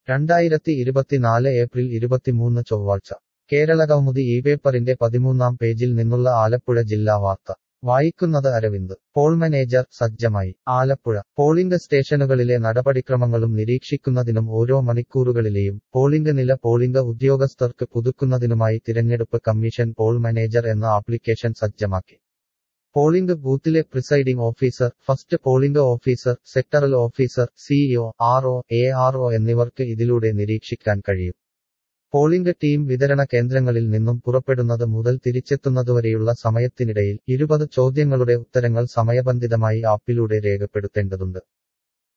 രണ്ടായിരത്തി ഇരുപത്തിനാല് ഏപ്രിൽ ഇരുപത്തിമൂന്ന് ചൊവ്വാഴ്ച കേരള കൗമുദി ഈ പേപ്പറിന്റെ പതിമൂന്നാം പേജിൽ നിന്നുള്ള ആലപ്പുഴ ജില്ലാ വാർത്ത വായിക്കുന്നത് അരവിന്ദ് പോൾ മാനേജർ സജ്ജമായി ആലപ്പുഴ പോളിംഗ് സ്റ്റേഷനുകളിലെ നടപടിക്രമങ്ങളും നിരീക്ഷിക്കുന്നതിനും ഓരോ മണിക്കൂറുകളിലെയും പോളിംഗ് നില പോളിംഗ് ഉദ്യോഗസ്ഥർക്ക് പുതുക്കുന്നതിനുമായി തിരഞ്ഞെടുപ്പ് കമ്മീഷൻ പോൾ മാനേജർ എന്ന ആപ്ലിക്കേഷൻ സജ്ജമാക്കി പോളിംഗ് ബൂത്തിലെ presiding officer first polling officer sectoral officer CEO RO A RO എന്നിവർക്ക് ഇതിലൂടെ നിരീക്ഷിക്കാൻ കഴിയും പോളിംഗ് ടീം വിതരണ കേന്ദ്രങ്ങളിൽ നിന്നും പുറപ്പെടുന്നത് മുതൽ തിരിച്ചെത്തുന്നതുവരെയുള്ള സമയത്തിനിടയിൽ ഇരുപത് ചോദ്യങ്ങളുടെ ഉത്തരങ്ങൾ സമയബന്ധിതമായി ആപ്പിലൂടെ രേഖപ്പെടുത്തേണ്ടതുണ്ട്